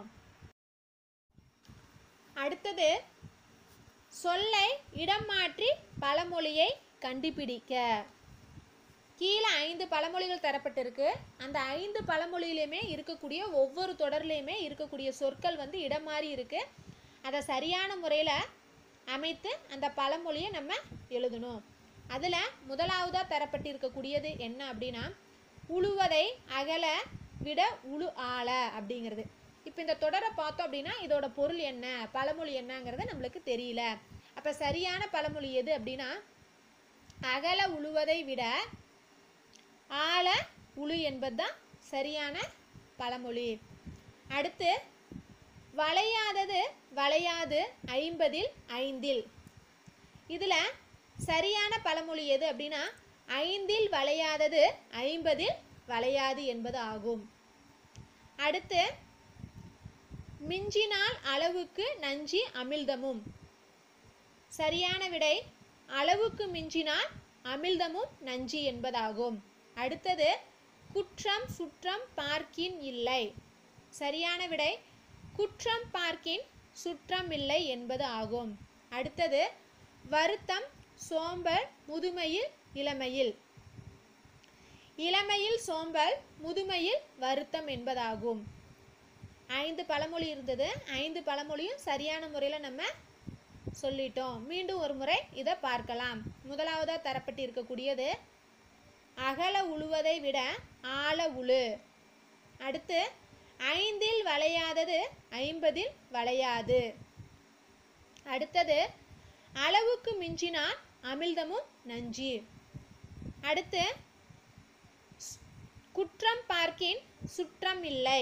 அடுத்தது சொல்லை இடம் மாற்றி பழமொழியை கண்டுபிடிக்க கீழே ஐந்து பழமொழிகள் தரப்பட்டிருக்கு அந்த ஐந்து பழமொழியிலையுமே இருக்கக்கூடிய ஒவ்வொரு தொடர்லையுமே இருக்கக்கூடிய சொற்கள் வந்து இடம் மாறி இருக்கு அதை சரியான முறையில் அமைத்து அந்த பழமொழியை நம்ம எழுதணும் அதில் முதலாவதாக தரப்பட்டிருக்கக்கூடியது என்ன அப்படின்னா உழுவதை அகல விட உழு ஆள அப்படிங்கிறது இப்போ இந்த தொடரை பார்த்தோம் அப்படின்னா இதோட பொருள் என்ன பழமொழி என்னங்கிறது நம்மளுக்கு தெரியல அப்போ சரியான பழமொழி எது அப்படின்னா அகல உழுவதை விட ஆழ உழு என்பது தான் சரியான பழமொழி அடுத்து வளையாதது வளையாது ஐம்பதில் ஐந்தில் இதில் சரியான பழமொழி எது அப்படின்னா ஐந்தில் வளையாதது ஐம்பதில் வளையாது என்பது ஆகும் அடுத்து மிஞ்சினால் அளவுக்கு நஞ்சி அமிழ்தமும் சரியான விடை அளவுக்கு மிஞ்சினால் அமிழ்தமும் நஞ்சி என்பதாகும் அடுத்தது குற்றம் சுற்றம் பார்க்கின் இல்லை சரியான விடை குற்றம் பார்க்கின் சுற்றம் இல்லை என்பது ஆகும் அடுத்தது வருத்தம் சோம்பல் முதுமையில் இளமையில் இளமையில் சோம்பல் முதுமையில் வருத்தம் என்பதாகும் ஐந்து பழமொழி இருந்தது ஐந்து பழமொழியும் சரியான முறையில் நம்ம சொல்லிட்டோம் மீண்டும் ஒரு முறை இதை பார்க்கலாம் முதலாவதாக தரப்பட்டிருக்கக்கூடியது அகல உழுவதை விட ஆழ உழு அடுத்து ஐந்தில் வளையாதது ஐம்பதில் வளையாது அடுத்தது அளவுக்கு மிஞ்சினால் அமிழ்தமும் நஞ்சி அடுத்து ஸ்- குற்றம் பார்க்கின் சுற்றம் இல்லை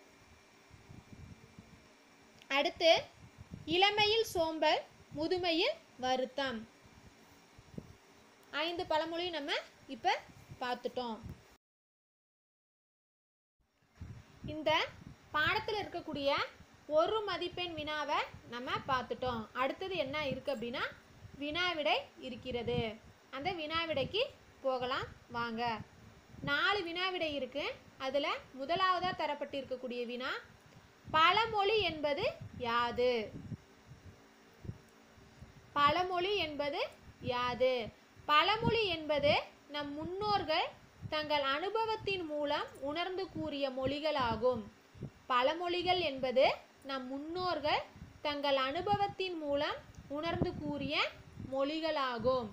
அடுத்து இளமையில் சோம்பல் முதுமையில் வருத்தம் ஐந்து பழமொழியும் நம்ம இப்போ பார்த்துட்டோம் இந்த பாடத்தில் இருக்கக்கூடிய ஒரு மதிப்பெண் வினாவை நம்ம பார்த்துட்டோம் அடுத்தது என்ன இருக்குது அப்படின்னா வினாவிடை இருக்கிறது அந்த வினாவிடைக்கு போகலாம் வாங்க நாலு வினாவிடை இருக்கு அதில் முதலாவதாக தரப்பட்டிருக்கக்கூடிய வினா பழமொழி என்பது யாது பழமொழி என்பது யாது பழமொழி என்பது நம் முன்னோர்கள் தங்கள் அனுபவத்தின் மூலம் உணர்ந்து கூறிய மொழிகளாகும் பழமொழிகள் என்பது நம் முன்னோர்கள் தங்கள் அனுபவத்தின் மூலம் உணர்ந்து கூறிய மொழிகளாகும்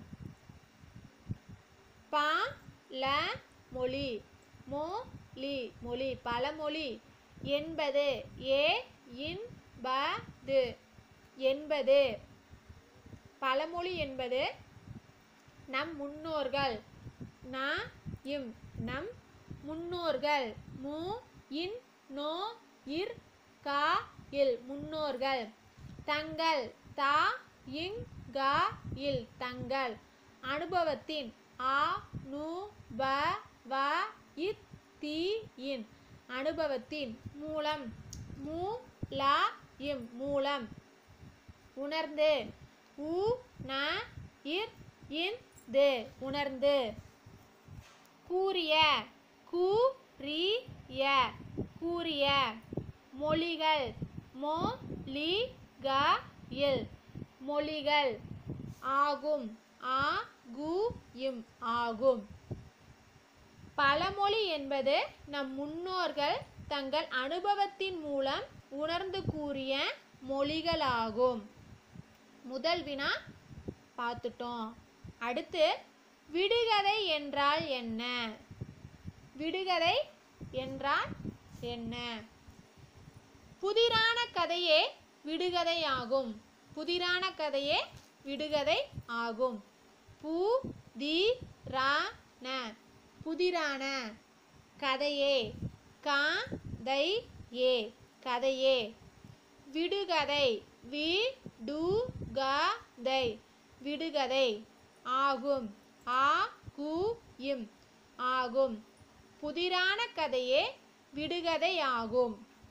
பா ல மொழி மோ லி மொழி பழமொழி என்பது ஏ இன் ப து என்பது பழமொழி என்பது நம் முன்னோர்கள் ந இம் நம் முன்னோர்கள் மு இன் நோ இர் கா இல் முன்னோர்கள் தங்கள் தா இங் கா இல் தங்கள் அனுபவத்தின் ஆ நு ப வ இத் தி இன் அனுபவத்தின் மூலம் மூ லா இம் மூலம் உணர்ந்து உ ந இர் இன் து உணர்ந்து கூறிய கு ரி ய கூறிய மொழிகள் மொ லி க இல் மொழிகள் ஆகும் ஆ கு இம் ஆகும் பழமொழி என்பது நம் முன்னோர்கள் தங்கள் அனுபவத்தின் மூலம் உணர்ந்து கூறிய மொழிகளாகும் முதல் வினா பார்த்துட்டோம் அடுத்து விடுகதை என்றால் என்ன விடுகதை என்றால் என்ன புதிரான கதையே விடுகதை ஆகும் புதிரான கதையே விடுகதை ஆகும் பு தி ரா ந புதிரான கதையே கா தை ஏ கதையே விடுகதை வி டு க தை விடுகதை ஆகும் ஆ கு இம் ஆகும் புதிரான கதையே விடுகதை ஆகும்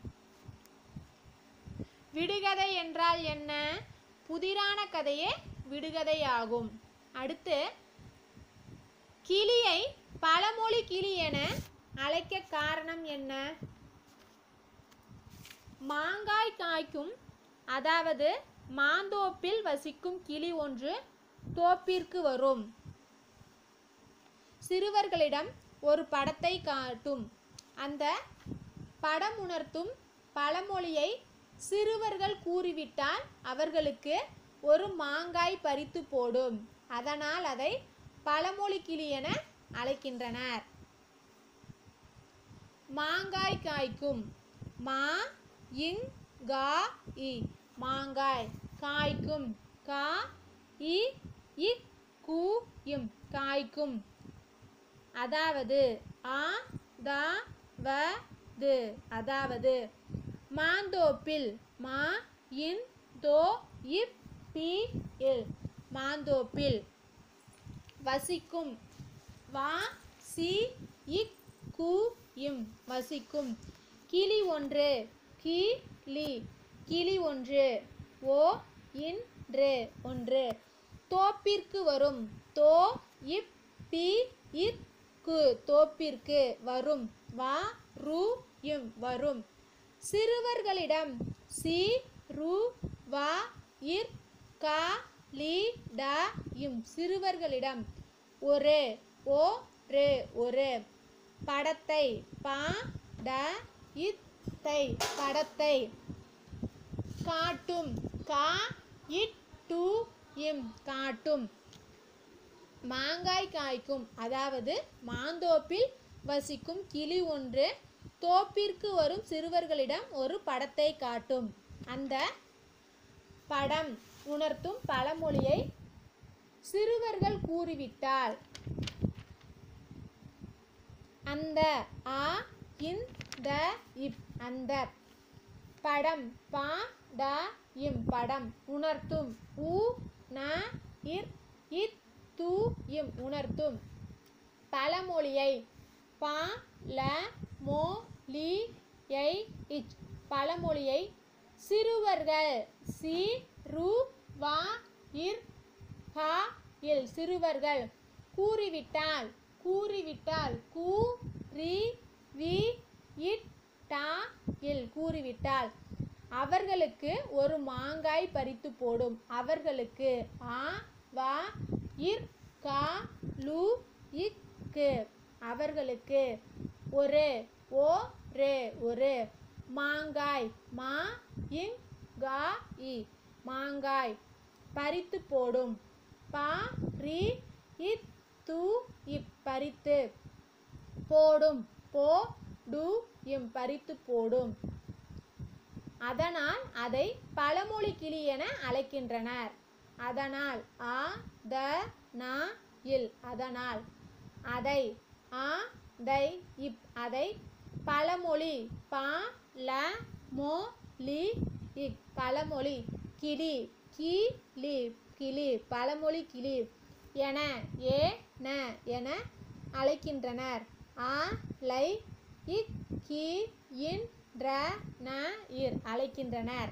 விடுகதை என்றால் என்ன புதிரான கதையே விடுகதை ஆகும் அடுத்து கிளியை பழமொழி கிளி என அழைக்க காரணம் என்ன மாங்காய் காய்க்கும் அதாவது மாந்தோப்பில் வசிக்கும் கிளி ஒன்று தோப்பிற்கு வரும் சிறுவர்களிடம் ஒரு படத்தை காட்டும் அந்த படம் உணர்த்தும் பழமொழியை சிறுவர்கள் கூறிவிட்டால் அவர்களுக்கு ஒரு மாங்காய் பறித்து போடும் அதனால் அதை பழமொழி கிளி என அழைக்கின்றனர் மாங்காய் காய்க்கும் மா இங் கா இ மாங்காய் காய்க்கும் கா இ இக் கு இம் காய்க்கும் அதாவது ஆ த வ து அதாவது மாந்தோப்பில் மா இன் தோ இப் பி இல் மாந்தோப்பில் வசிக்கும் வா சி இக் கு இம் வசிக்கும் கிளி ஒன்று கி லி கிளி ஒன்று ஓ இன்று ஒன்று தோப்பிற்கு வரும் தோ இப் பி இத் கு தோப்பிற்கு வரும் வா ரு இம் வரும் சிறுவர்களிடம் சி ரு வா இர் கா லி ட இம் சிறுவர்களிடம் ஒரு ஓ ரே ஒரு படத்தை பா ட இத்தை படத்தை காட்டும் கா இட் டு இம் காட்டும் மாங்காய் காய்க்கும் அதாவது மாந்தோப்பில் வசிக்கும் கிளி ஒன்று தோப்பிற்கு வரும் சிறுவர்களிடம் ஒரு படத்தை காட்டும் அந்த படம் உணர்த்தும் பழமொழியை சிறுவர்கள் கூறிவிட்டால் அந்த ஆ இன் த இப் அந்த படம் பா ட இம் படம் உணர்த்தும் உ ந இர் இத் து இம் உணர்த்தும் பழமொழியை பா ல மோ லி யை இச் பழமொழியை சிறுவர்கள் சி ரு வா இர் ஹா இல் சிறுவர்கள் கூறிவிட்டால் கூறிவிட்டால் கூ ரி வி இட் டா இல் கூறிவிட்டால் அவர்களுக்கு ஒரு மாங்காய் பறித்து போடும் அவர்களுக்கு ஆ வா இர் கா லு இக்கு அவர்களுக்கு ஒரு ஓ ரே ஒரு மாங்காய் மா இங் கா இ மாங்காய் பறித்து போடும் பா ரி இத் து இப் பறித்து போடும் போ டு இம் பறித்து போடும் அதனால் அதை பழமொழி கிளி என அழைக்கின்றனர் அதனால் ஆ த நா இல் அதனால் அதை ஆ தை இப் அதை பழமொழி பா ல மோ லி இக் பழமொழி கிளி கி லி கிளி பழமொழி கிளி என ஏ ந என அழைக்கின்றனர் ஆ லை இக் கி இன் ர ந இர் அழைக்கின்றனர்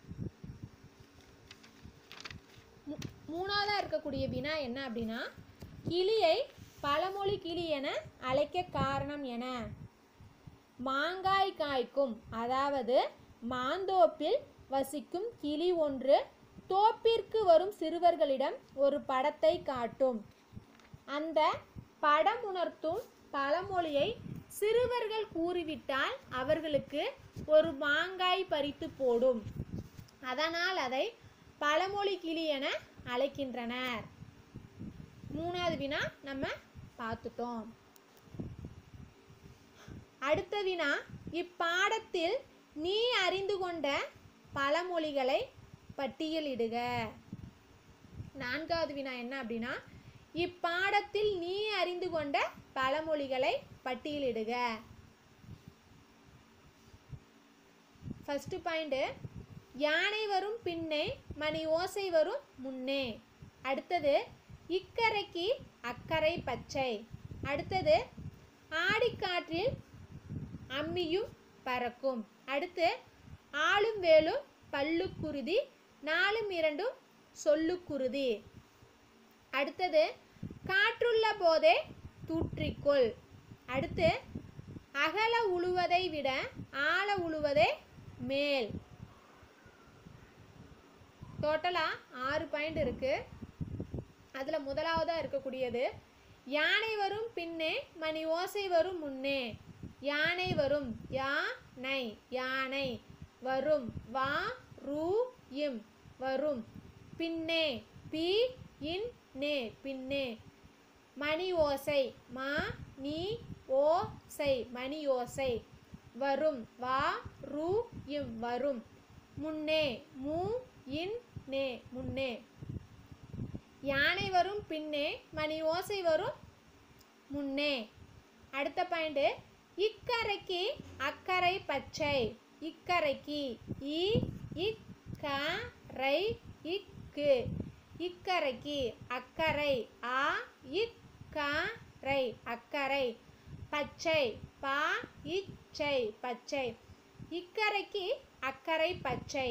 மூ- மூணாவதா இருக்கக்கூடிய வினா என்ன அப்படின்னா கிளியை பழமொழி கிளி என அழைக்க காரணம் என மாங்காய் காய்க்கும் அதாவது மாந்தோப்பில் வசிக்கும் கிளி ஒன்று தோப்பிற்கு வரும் சிறுவர்களிடம் ஒரு படத்தை காட்டும் அந்த படம் உணர்த்தும் பழமொழியை சிறுவர்கள் கூறிவிட்டால் அவர்களுக்கு ஒரு மாங்காய் பறித்து போடும் அதனால் அதை பழமொழி கிளி என அழைக்கின்றனர் மூணாவது வினா நம்ம பார்த்துட்டோம் அடுத்த வினா இப்பாடத்தில் நீ அறிந்து கொண்ட பழமொழிகளை பட்டியலிடுக நான்காவது வினா என்ன அப்படின்னா இப்பாடத்தில் நீ அறிந்து கொண்ட பழமொழிகளை பட்டியலிடுக ஃபர்ஸ்ட் பாயிண்ட் யானை வரும் பின்னே மணி ஓசை வரும் முன்னே அடுத்தது இக்கரைக்கு அக்கறை பச்சை அடுத்தது ஆடிக்காற்றில் அம்மியும் பறக்கும் அடுத்து ஆளும் வேலும் பல்லுக்குருதி நாலும் இரண்டும் சொல்லுக்குருதி அடுத்தது காற்றுள்ள போதே தூற்றிக்கொள் அடுத்து அகல உழுவதை விட ஆழ உழுவதே மேல் டோட்டலாக ஆறு பாயிண்ட் இருக்கு அதில் முதலாவதாக இருக்கக்கூடியது யானை வரும் பின்னே மணி ஓசை வரும் முன்னே யானை வரும் யானை யானை வரும் வா ரூ இம் வரும் பின்னே பி இன் நே பின்னே மணி ஓசை மா நீ ஓசை மணி ஓசை வரும் வா ரு இம் வரும் முன்னே மு இன் நே முன்னே யானை வரும் பின்னே மணி ஓசை வரும் முன்னே அடுத்த பாயிண்ட் இக்கரைக்கு அக்கறை பச்சை இக்கரைக்கு இ இக் க ரை இக்கு இக்கரைக்கு அக்கறை ஆ இக் க ரை அக்கறை பச்சை பா இச்சை பச்சை இக்கரைக்கு அக்கறை பச்சை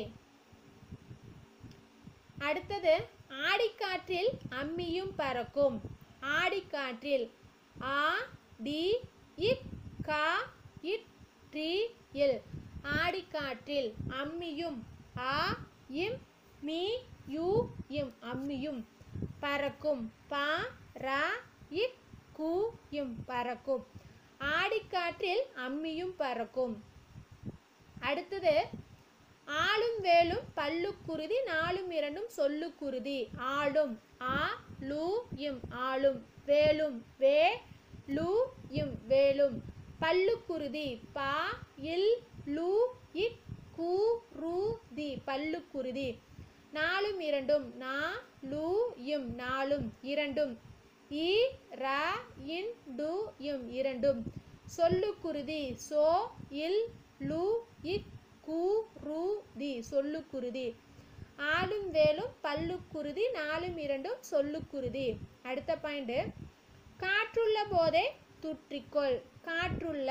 அடுத்தது ஆடிக்காற்றில் அம்மியும் பறக்கும் ஆடிக்காற்றில் ஆ டி இக் கா இட் டி இல் ஆடிக்காற்றில் அம்மியும் ஆ இம் மீ யூ இம் அம்மியும் பறக்கும் பா ரா இக் கு இம் பறக்கும் ஆடிக்காற்றில் அம்மியும் பறக்கும் அடுத்தது ஆளும் வேலும் பல்லுக்குருதி நாலும் இரண்டும் சொல்லுக்குருதி ஆளும் ஆ லு இம் ஆளும் வேலும் வே லு இம் வேலும் பல்லுக்குருதி பா இல் லு இக் கு ரு தி பல்லுக்குருதி நாலும் இரண்டும் நா லு இம் நாலும் இரண்டும் இ ர இன் டு இம் இரண்டும் சொல்லுக்குருதி சோ இல் லு இக் கு ரு தி சொல்லுக்குருதி ஆளும் வேலும் பல்லுக்குருதி நாலும் இரண்டும் சொல்லுக்குருதி அடுத்த பாயிண்ட் காற்றுள்ள போதே துற்றிக்கொள் காற்றுள்ள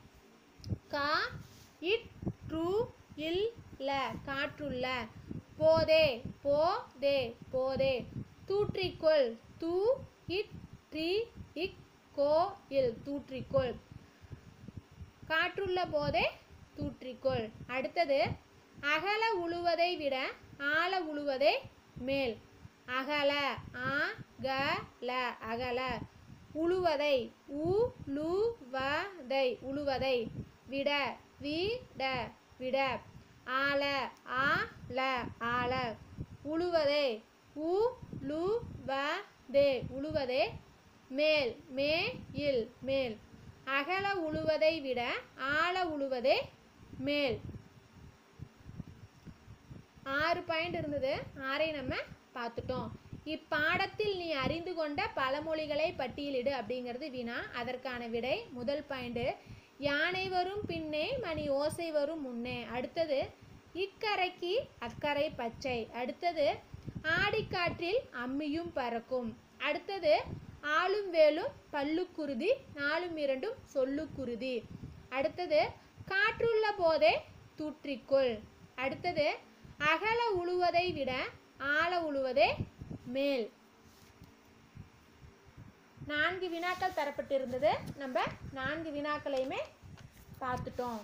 கா இட் ட்ரு இல் ல காற்றுள்ள போதே போதே போதே தூற்றிக்கொள் தூ இட் ட்ரி இக் கோ இல் தூற்றிக்கொள் காற்றுள்ள போதே தூற்றிக்கொள் அடுத்தது அகல உழுவதை விட ஆழ உழுவதே மேல் அகல ஆ க ல அகல உழுவதை உ லு வ தை உழுவதை விட விட விட ஆல ஆ ல ஆல உழுவதே உ லு வ தே உழுவதே மேல் மே இல் மேல் அகல உழுவதை விட ஆழ உழுவதே மேல் ஆறு பாயிண்ட் இருந்தது ஆறை நம்ம பார்த்துட்டோம் இப்பாடத்தில் நீ அறிந்து கொண்ட பழமொழிகளை பட்டியலிடு அப்படிங்கிறது வினா அதற்கான விடை முதல் பாயிண்ட் யானை வரும் பின்னே மணி ஓசை வரும் முன்னே அடுத்தது இக்கரைக்கு அக்கறை பச்சை அடுத்தது ஆடிக்காற்றில் அம்மியும் பறக்கும் அடுத்தது ஆளும் வேலும் பல்லுக்குருதி நாலும் இரண்டும் சொல்லுக்குருதி அடுத்தது காற்றுள்ள போதே தூற்றிக்கொள் அடுத்தது அகல உழுவதை விட ஆழ உழுவதே மேல் நான்கு வினாக்கள் தரப்பட்டிருந்தது நம்ம நான்கு வினாக்களையுமே பார்த்துட்டோம்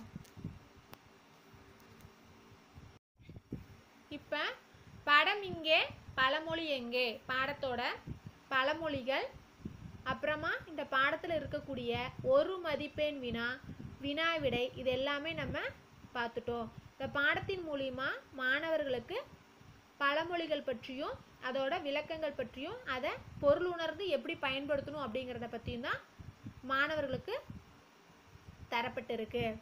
இப்போ படம் இங்கே பழமொழி எங்கே பாடத்தோட பழமொழிகள் அப்புறமா இந்த பாடத்தில் இருக்கக்கூடிய ஒரு மதிப்பெண் வினா வினா விடை இது எல்லாமே நம்ம பார்த்துட்டோம் இந்த பாடத்தின் மூலிமா மாணவர்களுக்கு பழமொழிகள் பற்றியும் அதோட விளக்கங்கள் பற்றியும் அதை பொருள் உணர்ந்து எப்படி பயன்படுத்தணும் அப்படிங்கிறத பற்றியும் தான் மாணவர்களுக்கு தரப்பட்டிருக்கு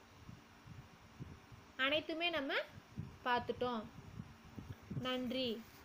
அனைத்துமே நம்ம பார்த்துட்டோம் நன்றி